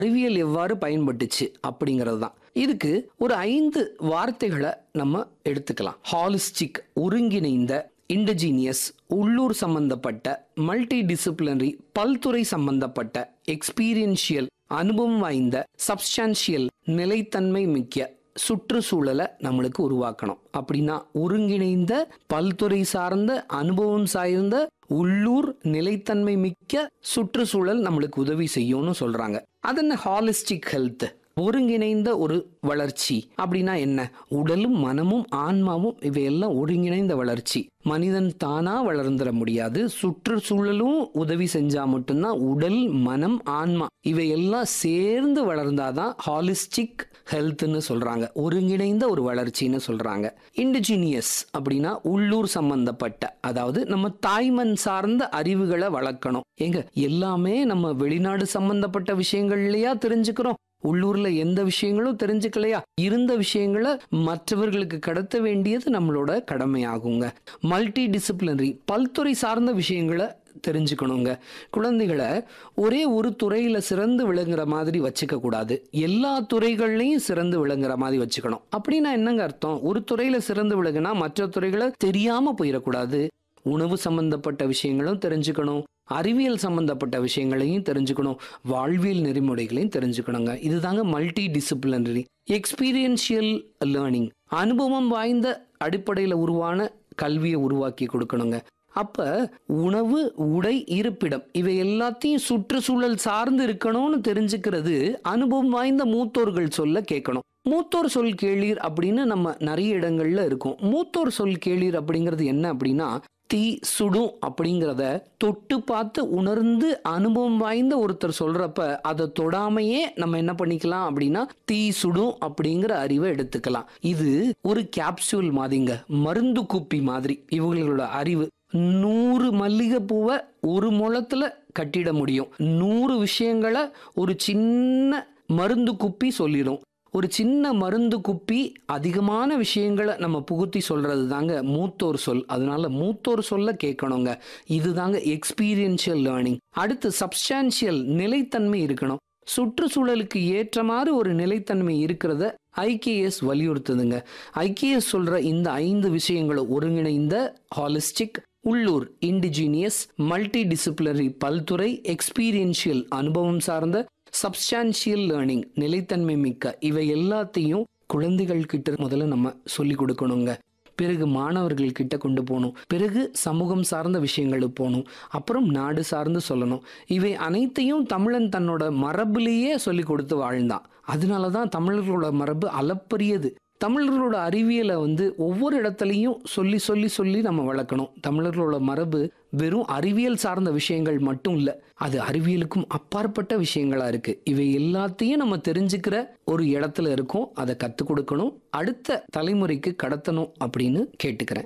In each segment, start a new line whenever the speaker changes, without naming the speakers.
அறிவியல் எவ்வாறு பயன்பட்டுச்சு அப்படிங்கிறது தான் இதுக்கு ஒரு ஐந்து வார்த்தைகளை நம்ம எடுத்துக்கலாம் ஹாலிஸ்டிக் ஒருங்கிணைந்த இண்டஜீனியஸ் உள்ளூர் சம்பந்தப்பட்ட மல்டி டிசிப்ளினரி பல்துறை சம்பந்தப்பட்ட எக்ஸ்பீரியன்ஷியல் அனுபவம் வாய்ந்த சப்ஸ்டான்ஷியல் நிலைத்தன்மை மிக்க சுற்றுச்சூழலை நம்மளுக்கு உருவாக்கணும் அப்படின்னா ஒருங்கிணைந்த பல்துறை சார்ந்த அனுபவம் சார்ந்த உள்ளூர் நிலைத்தன்மை மிக்க சுற்றுச்சூழல் நம்மளுக்கு உதவி செய்யும்னு சொல்றாங்க அது என்ன ஹாலிஸ்டிக் ஹெல்த் ஒருங்கிணைந்த ஒரு வளர்ச்சி அப்படின்னா என்ன உடலும் மனமும் ஆன்மாவும் இவையெல்லாம் ஒருங்கிணைந்த வளர்ச்சி மனிதன் தானா வளர்ந்துட முடியாது சுற்றுச்சூழலும் உதவி செஞ்சா மட்டும்தான் உடல் மனம் ஆன்மா இவையெல்லாம் சேர்ந்து வளர்ந்தாதான் ஹாலிஸ்டிக் ஹெல்த்னு சொல்றாங்க ஒருங்கிணைந்த ஒரு வளர்ச்சின்னு சொல்றாங்க இண்டிஜினியஸ் அப்படின்னா உள்ளூர் சம்பந்தப்பட்ட அதாவது நம்ம தாய்மண் சார்ந்த அறிவுகளை வளர்க்கணும் எங்க எல்லாமே நம்ம வெளிநாடு சம்பந்தப்பட்ட விஷயங்கள்லயா தெரிஞ்சுக்கிறோம் உள்ளூர்ல எந்த விஷயங்களும் தெரிஞ்சுக்கலையா இருந்த விஷயங்களை மற்றவர்களுக்கு கடத்த வேண்டியது நம்மளோட கடமையாகுங்க மல்டி டிசிப்ளினரி பல்துறை சார்ந்த விஷயங்களை தெரிஞ்சுக்கணுங்க குழந்தைகளை ஒரே ஒரு துறையில சிறந்து விளங்குற மாதிரி வச்சுக்க கூடாது எல்லா துறைகள்லையும் சிறந்து விளங்குற மாதிரி வச்சுக்கணும் அப்படின்னா என்னங்க அர்த்தம் ஒரு துறையில சிறந்து விளங்குனா மற்ற துறைகளை தெரியாம போயிடக்கூடாது உணவு சம்பந்தப்பட்ட விஷயங்களும் தெரிஞ்சுக்கணும் அறிவியல் சம்பந்தப்பட்ட விஷயங்களையும் தெரிஞ்சுக்கணும் வாழ்வியல் நெறிமுறைகளையும் தெரிஞ்சுக்கணுங்க இதுதாங்க மல்டி டிசிப்ளினரி எக்ஸ்பீரியன்ஷியல் லேர்னிங் அனுபவம் வாய்ந்த அடிப்படையில் உருவான கல்வியை உருவாக்கி கொடுக்கணுங்க அப்ப உணவு உடை இருப்பிடம் இவை எல்லாத்தையும் சுற்றுச்சூழல் சார்ந்து இருக்கணும்னு தெரிஞ்சுக்கிறது அனுபவம் வாய்ந்த மூத்தோர்கள் சொல்ல கேட்கணும் மூத்தோர் சொல் கேளீர் அப்படின்னு நம்ம நிறைய இடங்கள்ல இருக்கும் மூத்தோர் சொல் கேளீர் அப்படிங்கிறது என்ன அப்படின்னா தீ சுடும் அப்படிங்கிறத தொட்டு பார்த்து உணர்ந்து அனுபவம் வாய்ந்த ஒருத்தர் சொல்றப்ப அதை தொடாமையே நம்ம என்ன பண்ணிக்கலாம் அப்படின்னா தீ சுடும் அப்படிங்கிற அறிவை எடுத்துக்கலாம் இது ஒரு கேப்சூல் மாதிரிங்க மருந்து குப்பி மாதிரி இவங்களோட அறிவு நூறு மல்லிகை பூவை ஒரு முளத்துல கட்டிட முடியும் நூறு விஷயங்களை ஒரு சின்ன மருந்து குப்பி சொல்லிடும் ஒரு சின்ன மருந்து குப்பி அதிகமான விஷயங்களை நம்ம புகுத்தி சொல்றது தாங்க மூத்தோர் சொல் அதனால மூத்தோர் சொல்ல கேட்கணுங்க இதுதாங்க எக்ஸ்பீரியன்ஷியல் லேர்னிங் அடுத்து சப்ஸ்டான்ஷியல் நிலைத்தன்மை இருக்கணும் சுற்றுச்சூழலுக்கு ஏற்றமாறு ஒரு நிலைத்தன்மை இருக்கிறத ஐகேஎஸ் வலியுறுத்துதுங்க ஐகேஎஸ் சொல்ற இந்த ஐந்து விஷயங்களும் ஒருங்கிணைந்த ஹாலிஸ்டிக் உள்ளூர் இண்டிஜீனியஸ் மல்டி டிசிப்ளினரி பல்துறை எக்ஸ்பீரியன்ஷியல் அனுபவம் சார்ந்த சப்ஸ்டான்ஷியல் லேர்னிங் நிலைத்தன்மை மிக்க இவை எல்லாத்தையும் குழந்தைகள் கிட்ட முதல்ல நம்ம சொல்லி கொடுக்கணுங்க பிறகு மாணவர்கள் கிட்ட கொண்டு போகணும் பிறகு சமூகம் சார்ந்த விஷயங்களுக்கு போகணும் அப்புறம் நாடு சார்ந்து சொல்லணும் இவை அனைத்தையும் தமிழன் தன்னோட மரபுலேயே சொல்லி கொடுத்து வாழ்ந்தான் அதனால தான் தமிழர்களோட மரபு அளப்பரியது தமிழர்களோட அறிவியலை வந்து ஒவ்வொரு இடத்துலையும் சொல்லி சொல்லி சொல்லி நம்ம வளர்க்கணும் தமிழர்களோட மரபு வெறும் அறிவியல் சார்ந்த விஷயங்கள் மட்டும் இல்லை அது அறிவியலுக்கும் அப்பாற்பட்ட விஷயங்களா இருக்கு இவை எல்லாத்தையும் நம்ம தெரிஞ்சுக்கிற ஒரு இடத்துல இருக்கோம் அதை கற்றுக் கொடுக்கணும் அடுத்த தலைமுறைக்கு கடத்தணும் அப்படின்னு கேட்டுக்கிறேன்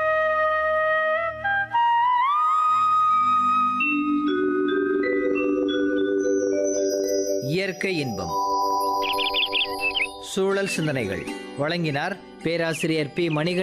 இயற்கை இன்பம் சூழல் சிந்தனைகள் வழங்கினார் பேராசிரியர் பி மணிகண்டன்